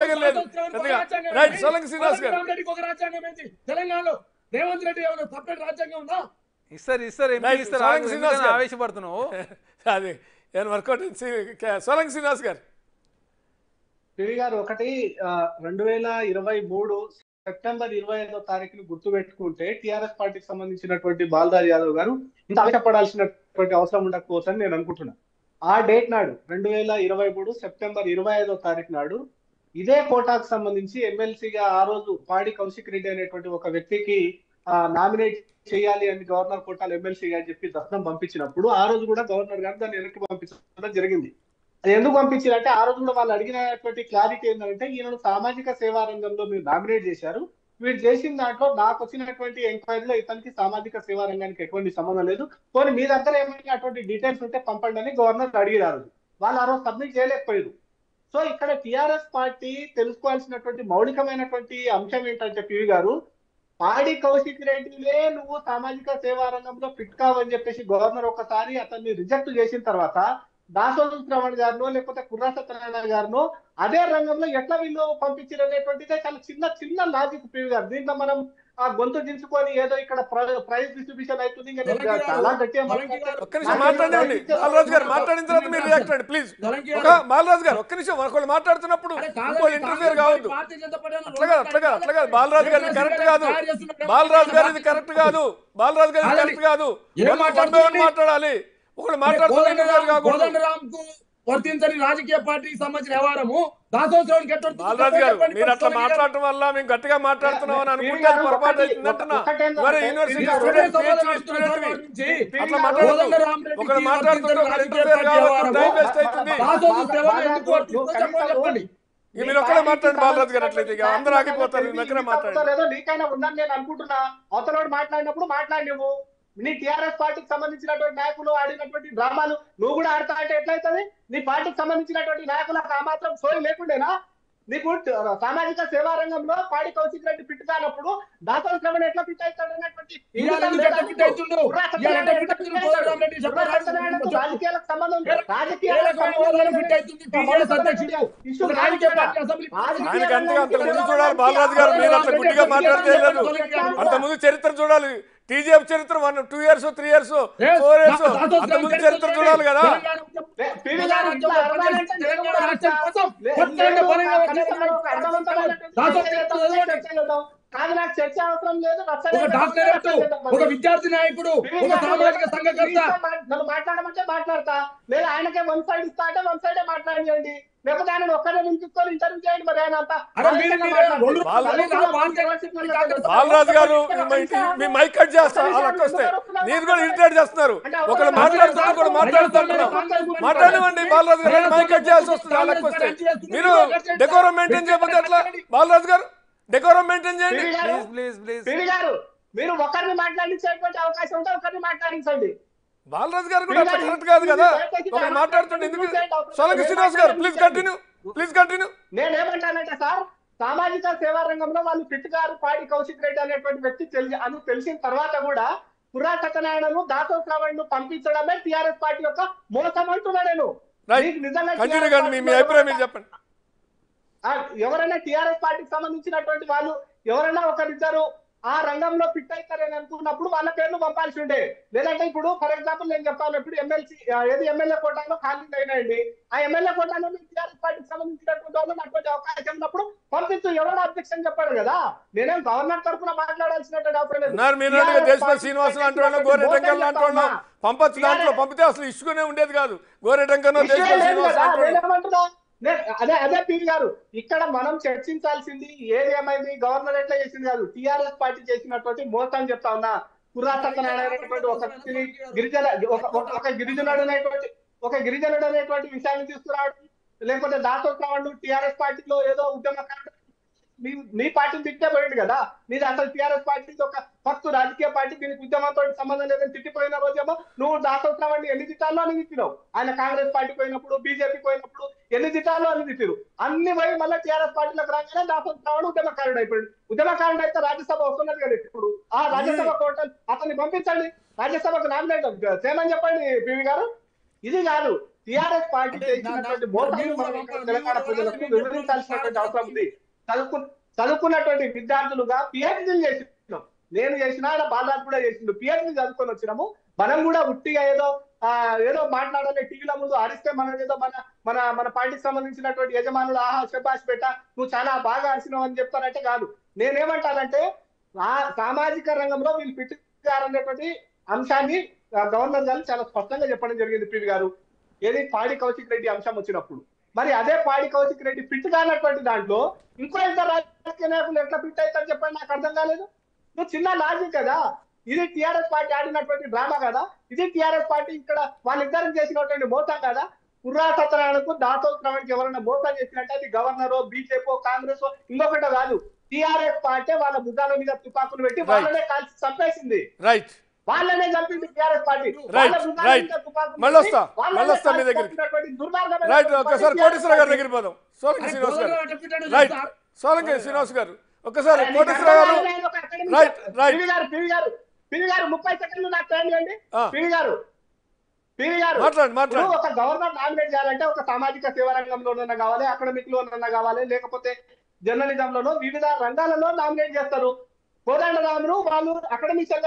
రాజ్యాంగం లేదు పెద్దగా రైట్ సోలంకి శ్రీనివాస్ గారు రెడ్డికి ఒక రాజ్యాంగం ఏంటి తెలంగాణలో రేవంత్ రెడ్డి ఏమైనా సపరేట్ రాజ్యాంగం ఉందా ఇస్తారు ఇస్తారు ఎంపీ Right, ఇస్తారు సోలంకి ఆగు, శ్రీనివాస్ ఎందుకని గారు. ఆవేశపడుతున్నావు అది ఏమైనా వర్కౌట్ సోలంకి శ్రీనివాస్ గారు పివి గారు ఒకటి ఆ, రెండు వేల ఇరవై మూడు సెప్టెంబర్ ఇరవై ఐదో తారీఖుని గుర్తు పెట్టుకుంటే టిఆర్ఎస్ పార్టీకి సంబంధించినటువంటి బాల్దార్ యాదవ్ గారు ఇంత ఆవేశపడాల్సినటువంటి అవసరం ఉండకపోవచ్చు అని నేను అనుకుంటున్నా ఆ డేట్ నాడు రెండు వేల ఇరవై మూడు సెప్టెంబర్ ఇరవై ఐదో తారీఖు నాడు ఇదే కోటాకు సంబంధించి ఎమ్మెల్సీగా ఆ రోజు పాడి కౌశిక్ రెడ్డి అనేటువంటి ఒక వ్యక్తికి నామినేట్ చేయాలి అని గవర్నర్ కోటాలు ఎమ్మెల్సీగా అని చెప్పి దర్శనం పంపించినప్పుడు ఆ రోజు కూడా గవర్నర్ గారు దాన్ని వెనక్కి పంపించడం జరిగింది అది ఎందుకు పంపించారంటే ఆ రోజు కూడా వాళ్ళు అడిగినటువంటి క్లారిటీ ఏంటంటే ఈయనను సామాజిక సేవా రంగంలో మీరు నామినేట్ చేశారు వీడు చేసిన దాంట్లో నాకు వచ్చినటువంటి ఎంక్వైరీలో ఇతనికి సామాజిక సేవా రంగానికి ఎటువంటి సంబంధం లేదు పోనీ మీ దగ్గర ఏమైనా అటువంటి డీటెయిల్స్ ఉంటే పంపండి అని గవర్నర్ అడిగారు వాళ్ళు ఆ రోజు సబ్మిట్ చేయలేకపోయారు సో ఇక్కడ టిఆర్ఎస్ పార్టీ తెలుసుకోవాల్సినటువంటి మౌలికమైనటువంటి అంశం ఏంటంటే పివి గారు పాడి కౌశిక్ రెడ్డిలే నువ్వు సామాజిక సేవా రంగంలో ఫిట్ కావని చెప్పేసి గవర్నర్ ఒకసారి అతన్ని రిజెక్ట్ చేసిన తర్వాత దాసోజు శ్రవణ్ గారినో లేకపోతే కుర్రా సత్యనారాయణ గారినో అదే రంగంలో ఎట్లా వీళ్ళు పంపించారు అనేటువంటిదే చాలా చిన్న చిన్న లాజిక్ పివి గారు దీంట్లో మనం ఆ గొంతు దించుకొని ఏదో ఇక్కడ ప్రైజ్ డిస్ట్రిబ్యూషన్ అవుతుంది ఇంకా నేను చాలా గట్టిగా మాట్లాడతాను. ఒక్క నిమిషం మాట్లాడండి బాలరాజు గారు మాట్లాడిన తర్వాత మీరు రియాక్ట్ అండి ప్లీజ్ ఒక బాలరాజు గారు ఒక్క నిమిషం ఒకళ్ళు మాట్లాడుతున్నప్పుడు ఇంకోళ్ళు ఇంటర్ఫియర్ కావద్దు అట్లా కాదు అట్లా కాదు అట్లా కాదు బాలరాజు గారు ఇది కరెక్ట్ కాదు బాలరాజు గారు ఇది కరెక్ట్ కాదు బాలరాజు గారు ఇది కరెక్ట్ కాదు ఏం వన్ బై వన్ మాట్లాడాలి ఒకళ్ళు మాట్లాడుతున్నారు ఇంటర్ఫియర్ కాకూడదు కోదండరామ్ కు వర్తించని రాజకీయ పార్టీకి సంబంధించిన వ్యవహారము దాసోత్సవానికి ఎట్లా బాలరాజు గారు మీరు అట్లా మాట్లాడటం వల్ల మేము గట్టిగా మాట్లాడుతున్నాం అని అనుకుంటే అది పొరపాటు అవుతుంది అంటున్నా మరి యూనివర్సిటీ స్టూడెంట్ పిహెచ్డి స్టూడెంట్ అట్లా మాట్లాడుతూ ఒకళ్ళు మాట్లాడుతుంటే ఒకళ్ళు ఇంటర్ఫియర్ కావద్దు టైం వేస్ట్ అవుతుంది చెప్పండి ఇక మీరు ఒక్కడే మాట్లాడండి బాలరాజు గారు అట్లయితే ఇక అందరూ ఆగిపోతారు మీ దగ్గర మాట్లాడండి లేదో నీకైనా ఉందని నేను అనుకుంటున్నా అవతలోడు మాట్లాడినప్పుడు మాట్లాడి నువ్వు నీ టిఆర్ఎస్ పార్టీకి సంబంధించినటువంటి నాయకులు ఆడినటువంటి డ్రామాలు నువ్వు కూడా ఆడతా అంటే ఎట్లయితది నీ పార్టీకి సంబంధించినటువంటి నాయకులకు ఆ మాత్రం సోయి లేకుండేనా నీకు ట- సామాజిక సేవా రంగంలో పాడి కౌశిక్ రెడ్డి ఫిట్ కానప్పుడు దాసోల శ్రవణ్ ఎట్లా ఫిట్ అవుతాడు అనేటువంటి ఇవాళ ఎందుకు ఎట్లా fit అవుతుండు? ఇవాళ ఎట్లా fit అవుతుండు? కోదండరామ్ రెడ్డి చెప్పండి. రాజకీయాలకు సంబంధం ఉంది. ఏ రాజకీయాలకు రకమైన సంబంధం వాళ్ళని లేదు. fit అవుతుంది? TJS అధ్యక్షుడు. ఇష్యూ ఒక రాజకీయ పార్టీ అసెంబ్లీ ఆయనకి అంతగా అంత ముందు చూడాలి బాలరాజు గారు మీరు అట్లా గుడ్డిగా మాట్లాడితే లేదు అంత ముందు చరిత్ర చూడాలి టీజీఎఫ్ చరిత్ర one two years three years four years అంత ముందు చరిత్ర చూడాలి కదా లే, పివి గారు ఇట్లా అరవాలంటే నేను కూడా అరుస్తా. లే, లేదు, కనీసం ఒక అర్థవంతమైనటువంటి చర్చ చేద్దాం, చర్చ చేద్దాం. కాదు నాకు చర్చ అవసరం లేదు రచ్చన ఒక డాక్టరేట్ ఒక విద్యార్థి నాయకుడు ఒక సామాజిక సంఘకర్త నన్ను మాట్లాడమంటే మాట్లాడతా లేదా ఆయనకే వన్ సైడ్ ఇస్తా అంటే వన్ సైడే మాట్లాడియండి లేకపోతే ఆయన ఒక్కడే నించుకొని ఇంటర్వ్యూ చేయండి మరి ఆయన అంతా అరే మీరు- మీరు రెండు బాల- రోజులు బాగా బాలరాజు గారు మీ మైక్- మీ మైక్ కట్ చేస్తారు వాళ్ళకి వస్తే మీరు కూడా ఇరిటేట్ చేస్తున్నారు ఒకళ్ళు మాట్లాడుతున్నారు కూడా మాట్లాడుతున్నారు మాట్లాడమండి బాలరాజు గారు రెండు మైక్ కట్ చేయాల్సి వస్తుంది వాళ్ళకి వస్తే మీరు డెకోరం మెయింటైన్ చేయకపోతే ఎట్లా బాలరాజు గారు డెకోరం మెయింటైన్ చేయండి ప్లీజ్ ప్లీజ్ ప్లీజ్ పివి గారు మీరు ఒకరిని మాట్లాడించేటువంటి అవకాశం ఉంటే ఒకరిని మాట్లాడించండి బాలరాజు గారు కూడా అట్లా కరెక్ట్ కాదు కదా ఒకరు మాట్లాడుతుంటే ఎందుకు సోలంకి శ్రీనివాస్ గారు ప్లీజ్ కంటిన్యూ ప్లీజ్ కంటిన్యూ నేనేమంటానంటే సార్ సామాజిక సేవా రంగంలో వాళ్ళు ఫిట్ గారు పాడి కౌశిక్ రెడ్డి అనేటువంటి వ్యక్తి తెలిసి అని తెలిసిన తర్వాత కూడా పురా సత్యనారాయణను దాసో శ్రావణ్ పంపించడమే టిఆర్ఎస్ పార్టీ యొక్క మోసం అంటున్నా నేను రైట్ మీకు నిజంగా కంటిన్యూ TRS కండి మీ మీ అభిప్రాయం మీరు చెప్పండి ఆ, ఎవరైనా టిఆర్ఎస్ పార్టీకి సంబంధించినటువంటి వాళ్ళు ఎవరైనా ఒకరిద్దరు ఆ రంగంలో ఫిట్ అవుతారని అనుకున్నప్పుడు వాళ్ళ పేర్లు పంపాల్సి ఉండే లేదంటే ఇప్పుడు ఫర్ ఎగ్జాంపుల్ నేను చెప్తాను ఇప్పుడు ఎమ్మెల్సీ ఏది ఎమ్మెల్యే కోటాలో ఖాళీ అయినాయండి ఆ ఎమ్మెల్యే కోటాలో టీఆర్ఎస్ పార్టీకి సంబంధించినటువంటి వాళ్ళు అటువంటి అవకాశం ఉన్నప్పుడు పంపించు ఎవరైనా అబ్జెక్షన్ చెప్పాడు కదా నేనేం గవర్నర్ తరఫున మాట్లాడాల్సినటువంటి అవసరం లేదు ఉన్నారు మీరు అన్నట్టుగా దేశపతి శ్రీనివాస్ లాంటి వాళ్ళు గోరెటంకర్ లాంటి వాళ్ళు పంపొచ్చు దాంట్లో పంపితే అసలు ఇష్యూనే ఉండేది కాదు గోరెటంకర్ విషయం దేశపతి లేదు శ్రీనివాస్ కదా, లాంటి వాళ్ళు నేనేమంటున్నా? నే- అదే అదే పీవి గారు ఇక్కడ మనం చర్చించాల్సింది ఏది ఏమైంది గవర్నర్ ఎట్లా చేసింది కాదు టిఆర్ఎస్ పార్టీ చేసినటువంటి మోసం చెప్తా ఉన్నా కుర్రా సత్యనారాయణ అనేటువంటి ఒక వ్యక్తిని గిరిజన ఒక- ఒక- ఒక గిరిజనుడు అనేటువంటి ఒక గిరిజనుడు అనేటువంటి విషయాన్ని తీసుకురావడం లేకపోతే దాసోత్సవాలు టిఆర్ఎస్ పార్టీలో ఏదో ఉద్యమకారుడు మీ మీ పార్టీని తిట్టే పోయింది కదా మీది అసలు టిఆర్ఎస్ పార్టీ ఒక ఫస్ట్ రాజకీయ పార్టీ దీనికి ఉద్యమంతో సంబంధం లేదని తిట్టిపోయిన రోజేమో నువ్వు దాసోత్సవాన్ని ఎన్ని తిట్టాలో అని తిట్టినావు ఆయన కాంగ్రెస్ పార్టీ పోయినప్పుడు బీజేపీ పోయినప్పుడు ఎన్ని తిట్టాలో అని తిట్టిరు అన్ని పోయి మళ్ళీ టిఆర్ఎస్ పార్టీలోకి రాగానే దాసోత్సవాడు ఉద్యమకారుడు అయిపోయాడు ఉద్యమకారుడు అయితే రాజ్యసభ వస్తున్నది కదా ఇప్పుడు ఆ రాజ్యసభ కోట అతన్ని పంపించండి రాజ్యసభకు నామినేట్ చేయమని చెప్పండి పివి గారు ఇది కాదు టిఆర్ఎస్ పార్టీ అంటే చేసినటువంటి నా- మోసాన్ని మీరు మనం కూడా ఇక్కడ ఒక- తెలంగాణ మీరు ప్రజలకు కూడా వివరించాల్సినటువంటి అవసరం ఉంది చదువుకు చదువుకున్నటువంటి విద్యార్థులుగా పిహెచ్డీలు చేసినాం నేను చేసిన ఆయన బాలరాజ్ కూడా చేసిండు పిహెచ్డీ చదువుకొని వచ్చినాము మనం కూడా ఉట్టిగా ఏదో ఆ, ఏదో మాట్లాడాలి టీవీల ముందు అరిస్తే మనం ఏదో మన మన మన పార్టీకి సంబంధించినటువంటి యజమానులు ఆహా శబాష్ పెట్ట నువ్వు చాలా బాగా అరిసినావు అని చెప్తానంటే కాదు నేనేమంటానంటే ఆ సామాజిక రంగంలో వీళ్ళు పెట్టారనేటువంటి అంశాన్ని ఆ, గవర్నర్ గారు చాలా స్పష్టంగా చెప్పడం జరిగింది పివి గారు ఏది పాడి కౌశిక్ రెడ్డి అంశం వచ్చినప్పుడు మరి అదే పాడి కౌశిక్ రెడ్డి ఫిట్ కానటువంటి దాంట్లో ఇంకో ఇద్దరు రాజకీయ నాయకులు ఎట్లా ఫిట్ అవుతారు చెప్పండి నాకు అర్థం కాలేదు నువ్వు చిన్న లాజిక్ కదా ఇది టిఆర్ఎస్ పార్టీ ఆడినటువంటి డ్రామా కదా ఇది టిఆర్ఎస్ పార్టీ ఇక్కడ వాళ్ళిద్దరం చేసినటువంటి మోసం కదా కుర్రా సత్యనారాయణకు దాసో శ్రవణ్కి ఎవరైనా మోసం చేసినట్టే అది గవర్నర్ బీజేపీ కాంగ్రెస్ ఇంకొకటో కాదు టిఆర్ఎస్ పార్టీ వాళ్ళ భుజాల మీద తుపాకులు పెట్టి వాళ్ళనే కాల్చి చంపేసింది రైట్ వాళ్ళనే చంపింది టిఆర్ఎస్ పార్టీ Right, వాళ్ళ భుజాల right. మీద తుపాకులు మళ్ళీ పెట్టి వస్తా, వాళ్ళనే మళ్ళీ వస్తా మీ కాల్చి దగ్గరికి. చంపినటువంటి దుర్మార్గమైన రైట్ పార్టీ ఒకసారి TRS కోటేశ్వర గారి పార్టీ. దగ్గరికి పోదాం సోలంకి అరే శ్రీనివాస్ గారు గవర్నర్ అట్లా పెట్టాడు రైట్ సార్. సోలంకి శ్రీనివాస్ గారు ఒకసారి ఆయన కోటేశ్వర గారు ఆయన ఒక academic Right, right. పివి గారు పివి గారు పివి గారు ముప్పై సెకండ్లు నాకు టైం ఇవ్వండి ఆ. పివి గారు పివి గారు మాట్లాడండి, ఇప్పుడు మాట్లాడండి. ఒక గవర్నర్ నామినేట్ చేయాలంటే ఒక సామాజిక సేవా రంగంలోనన్నా కావాలి అకాడమిక్ లోనన్నా కావాలి లేకపోతే జర్నలిజం లోనో వివిధ రంగాలలో నామినేట్ చేస్తారు కోదండరాములు వాళ్ళు అకాడమిక్